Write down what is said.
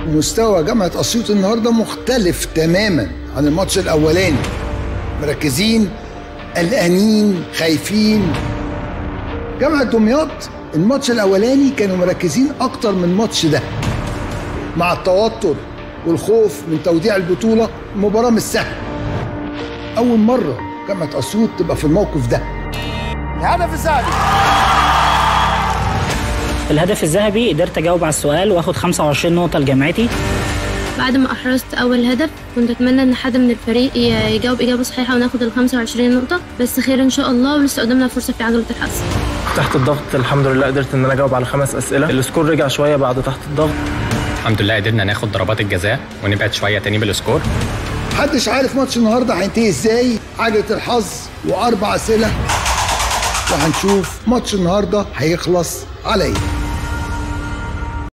ومستوى جامعة أسيوط النهاردة مختلف تماما عن الماتش الأولاني مركزين قلقانين خايفين جامعة دمياط الماتش الأولاني كانوا مركزين أكتر من الماتش ده مع التوتر والخوف من توديع البطولة المباراة مش سهلة أول مرة جامعة أسيوط تبقى في الموقف ده الهدف الذهبي الهدف الذهبي قدرت اجاوب على السؤال واخد 25 نقطه لجامعتي بعد ما احرزت اول هدف كنت اتمنى ان حد من الفريق ي- يجاوب اجابه صحيحه وناخد ال 25 نقطه بس خير ان شاء الله ولسه قدامنا فرصه في عجله الحظ تحت الضغط الحمد لله قدرت ان انا اجاوب على خمس اسئله السكور رجع شويه بعد تحت الضغط الحمد لله قدرنا ناخد ضربات الجزاء ونبعد شويه تاني بالسكور محدش عارف ماتش النهارده هينتهي ازاي عجلة الحظ وأربع أسئلة وهنشوف ماتش النهارده هيخلص على ايه